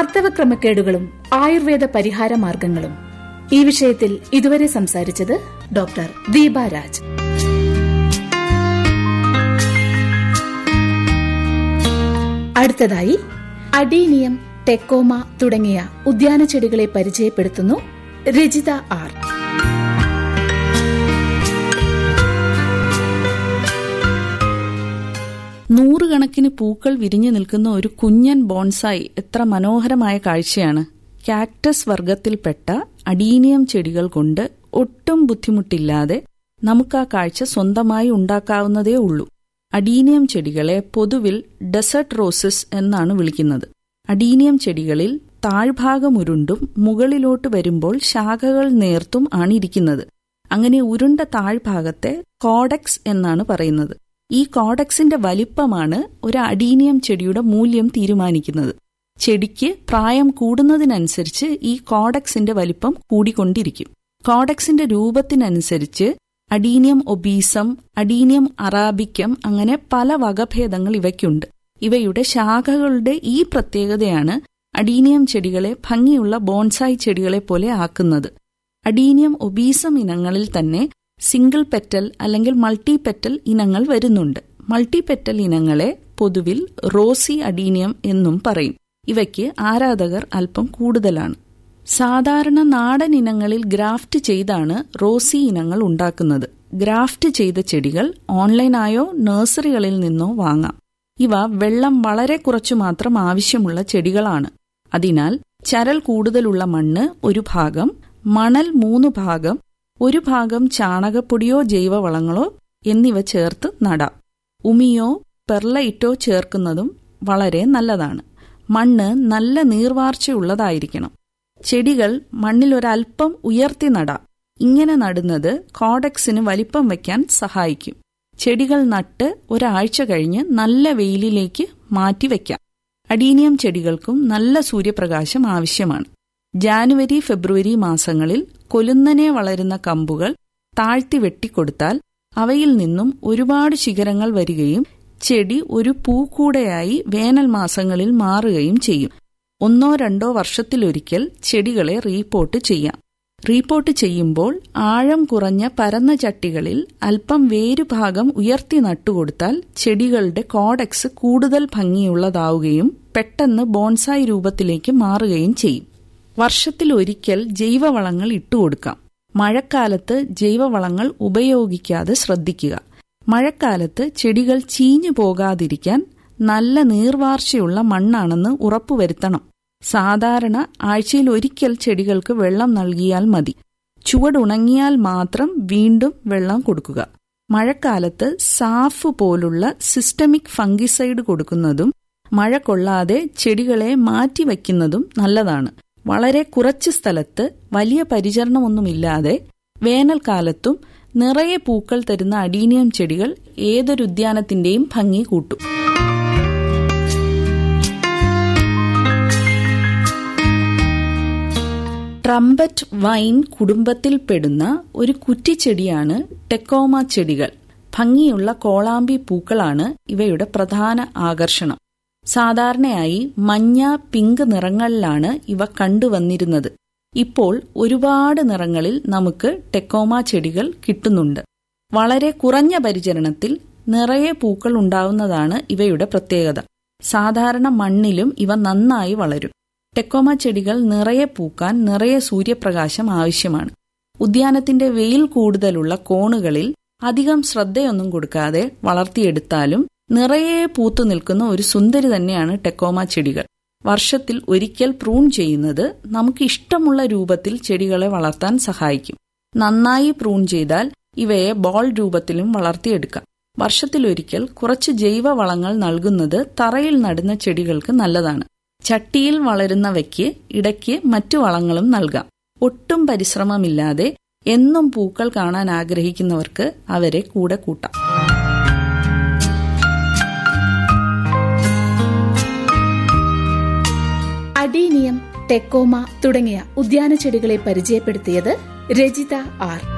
ആർത്തവക്രമക്കേടുകളും ആയുർവേദ പരിഹാര മാർഗങ്ങളും ഈ വിഷയത്തിൽ ഇതുവരെ സംസാരിച്ചത് ഡോക്ടർ ദീപ രാജ് അടുത്തതായി അഡീനിയം ടെക്കോമ തുടങ്ങിയ ഉദ്യാന ചെടികളെ പരിചയപ്പെടുത്തുന്നു രജിത ആർ നൂറുകണക്കിന് പൂക്കൾ വിരിഞ്ഞു നിൽക്കുന്ന ഒരു കുഞ്ഞൻ ബോൺസായി എത്ര മനോഹരമായ കാഴ്ചയാണ് കാക്ടസ് വർഗത്തിൽപ്പെട്ട അഡീനിയം ചെടികൾ കൊണ്ട് ഒട്ടും ബുദ്ധിമുട്ടില്ലാതെ നമുക്ക് ആ കാഴ്ച സ്വന്തമായി ഉണ്ടാക്കാവുന്നതേ ഉള്ളൂ അഡീനിയം ചെടികളെ പൊതുവിൽ ഡെസേർട്ട് റോസസ് എന്നാണ് വിളിക്കുന്നത് അഡീനിയം ചെടികളിൽ താഴ്ഭാഗം ഉരുണ്ടും മുകളിലോട്ട് വരുമ്പോൾ ശാഖകൾ നേർത്തും ആണ് ഇരിക്കുന്നത് അങ്ങനെ ഉരുണ്ട താഴ്ഭാഗത്തെ കോഡക്സ് എന്നാണ് പറയുന്നത് ഈ കോഡക്സിന്റെ വലിപ്പമാണ് ഒരു അഡീനിയം ചെടിയുടെ മൂല്യം തീരുമാനിക്കുന്നത് ചെടിക്ക് പ്രായം കൂടുന്നതിനനുസരിച്ച് ഈ കോഡക്സിന്റെ വലിപ്പം കൂടിക്കൊണ്ടിരിക്കും കോഡക്സിന്റെ രൂപത്തിനനുസരിച്ച് അഡീനിയം ഒബീസം അഡീനിയം അറാബിക്കം അങ്ങനെ പല വകഭേദങ്ങൾ ഇവയ്ക്കുണ്ട് ഇവയുടെ ശാഖകളുടെ ഈ പ്രത്യേകതയാണ് അഡീനിയം ചെടികളെ ഭംഗിയുള്ള ബോൺസായി ചെടികളെ പോലെ ആക്കുന്നത് അഡീനിയം ഒബീസം ഇനങ്ങളിൽ തന്നെ സിംഗിൾ പെറ്റൽ അല്ലെങ്കിൽ മൾട്ടി പെറ്റൽ ഇനങ്ങൾ വരുന്നുണ്ട് മൾട്ടി പെറ്റൽ ഇനങ്ങളെ പൊതുവിൽ റോസി അഡീനിയം എന്നും പറയും ഇവയ്ക്ക് ആരാധകർ അല്പം കൂടുതലാണ് സാധാരണ നാടൻ ഇനങ്ങളിൽ ഗ്രാഫ്റ്റ് ചെയ്താണ് റോസി ഇനങ്ങൾ ഉണ്ടാക്കുന്നത് ഗ്രാഫ്റ്റ് ചെയ്ത ചെടികൾ ഓൺലൈനായോ നഴ്സറികളിൽ നിന്നോ വാങ്ങാം ഇവ വെള്ളം വളരെ കുറച്ചു മാത്രം ആവശ്യമുള്ള ചെടികളാണ് അതിനാൽ ചരൽ കൂടുതലുള്ള മണ്ണ് ഒരു ഭാഗം മണൽ മൂന്ന് ഭാഗം ഒരു ഭാഗം ചാണകപ്പൊടിയോ ജൈവവളങ്ങളോ എന്നിവ ചേർത്ത് നടാം ഉമിയോ പെർലൈറ്റോ ചേർക്കുന്നതും വളരെ നല്ലതാണ് മണ്ണ് നല്ല നീർവാർച്ചയുള്ളതായിരിക്കണം ചെടികൾ മണ്ണിൽ ഒരൽപ്പം ഉയർത്തി നടാം ഇങ്ങനെ നടുന്നത് കോഡക്സിന് വലിപ്പം വയ്ക്കാൻ സഹായിക്കും ചെടികൾ നട്ട് ഒരാഴ്ച കഴിഞ്ഞ് നല്ല വെയിലിലേക്ക് മാറ്റിവെക്കാം അഡീനിയം ചെടികൾക്കും നല്ല സൂര്യപ്രകാശം ആവശ്യമാണ് ജാനുവരി ഫെബ്രുവരി മാസങ്ങളിൽ കൊലുന്നനെ വളരുന്ന കമ്പുകൾ താഴ്ത്തി വെട്ടിക്കൊടുത്താൽ അവയിൽ നിന്നും ഒരുപാട് ശിഖരങ്ങൾ വരികയും ചെടി ഒരു പൂക്കൂടയായി വേനൽ മാസങ്ങളിൽ മാറുകയും ചെയ്യും ഒന്നോ രണ്ടോ വർഷത്തിലൊരിക്കൽ ചെടികളെ റീപോർട്ട് ചെയ്യാം റീപോർട്ട് ചെയ്യുമ്പോൾ ആഴം കുറഞ്ഞ പരന്ന ചട്ടികളിൽ അല്പം വേരുഭാഗം ഉയർത്തി നട്ടുകൊടുത്താൽ ചെടികളുടെ കോഡക്സ് കൂടുതൽ ഭംഗിയുള്ളതാവുകയും പെട്ടെന്ന് ബോൺസായി രൂപത്തിലേക്ക് മാറുകയും ചെയ്യും വർഷത്തിലൊരിക്കൽ ജൈവവളങ്ങൾ ഇട്ടുകൊടുക്കാം മഴക്കാലത്ത് ജൈവവളങ്ങൾ ഉപയോഗിക്കാതെ ശ്രദ്ധിക്കുക മഴക്കാലത്ത് ചെടികൾ ചീഞ്ഞു പോകാതിരിക്കാൻ നല്ല നീർവാർച്ചയുള്ള മണ്ണാണെന്ന് ഉറപ്പുവരുത്തണം സാധാരണ ആഴ്ചയിൽ ഒരിക്കൽ ചെടികൾക്ക് വെള്ളം നൽകിയാൽ മതി ചുവടുണങ്ങിയാൽ മാത്രം വീണ്ടും വെള്ളം കൊടുക്കുക മഴക്കാലത്ത് സാഫ് പോലുള്ള സിസ്റ്റമിക് ഫംഗിസൈഡ് കൊടുക്കുന്നതും മഴ കൊള്ളാതെ ചെടികളെ മാറ്റിവെക്കുന്നതും നല്ലതാണ് വളരെ കുറച്ച് സ്ഥലത്ത് വലിയ പരിചരണമൊന്നുമില്ലാതെ വേനൽക്കാലത്തും നിറയെ പൂക്കൾ തരുന്ന അഡീനിയം ചെടികൾ ഏതൊരു ഉദ്യാനത്തിന്റെയും ഭംഗി കൂട്ടും ട്രംപറ്റ് വൈൻ കുടുംബത്തിൽപ്പെടുന്ന ഒരു കുറ്റിച്ചെടിയാണ് ടെക്കോമ ചെടികൾ ഭംഗിയുള്ള കോളാമ്പി പൂക്കളാണ് ഇവയുടെ പ്രധാന ആകർഷണം സാധാരണയായി മഞ്ഞ പിങ്ക് നിറങ്ങളിലാണ് ഇവ കണ്ടുവന്നിരുന്നത് ഇപ്പോൾ ഒരുപാട് നിറങ്ങളിൽ നമുക്ക് ടെക്കോമ ചെടികൾ കിട്ടുന്നുണ്ട് വളരെ കുറഞ്ഞ പരിചരണത്തിൽ നിറയെ പൂക്കൾ ഉണ്ടാവുന്നതാണ് ഇവയുടെ പ്രത്യേകത സാധാരണ മണ്ണിലും ഇവ നന്നായി വളരും ടെക്കോമ ചെടികൾ നിറയെ പൂക്കാൻ നിറയെ സൂര്യപ്രകാശം ആവശ്യമാണ് ഉദ്യാനത്തിന്റെ വെയിൽ കൂടുതലുള്ള കോണുകളിൽ അധികം ശ്രദ്ധയൊന്നും കൊടുക്കാതെ വളർത്തിയെടുത്താലും നിറയെ പൂത്തു നിൽക്കുന്ന ഒരു സുന്ദരി തന്നെയാണ് ടെക്കോമ ചെടികൾ വർഷത്തിൽ ഒരിക്കൽ പ്രൂൺ ചെയ്യുന്നത് നമുക്ക് ഇഷ്ടമുള്ള രൂപത്തിൽ ചെടികളെ വളർത്താൻ സഹായിക്കും നന്നായി പ്രൂൺ ചെയ്താൽ ഇവയെ ബോൾ രൂപത്തിലും വളർത്തിയെടുക്കാം വർഷത്തിലൊരിക്കൽ കുറച്ച് ജൈവ വളങ്ങൾ നൽകുന്നത് തറയിൽ നടുന്ന ചെടികൾക്ക് നല്ലതാണ് ചട്ടിയിൽ വളരുന്നവയ്ക്ക് ഇടയ്ക്ക് മറ്റു വളങ്ങളും നൽകാം ഒട്ടും പരിശ്രമമില്ലാതെ എന്നും പൂക്കൾ കാണാൻ ആഗ്രഹിക്കുന്നവർക്ക് അവരെ കൂടെ കൂട്ടാം അഡീനിയം ടെക്കോമ തുടങ്ങിയ ഉദ്യാന ചെടികളെ പരിചയപ്പെടുത്തിയത് രജിത ആർ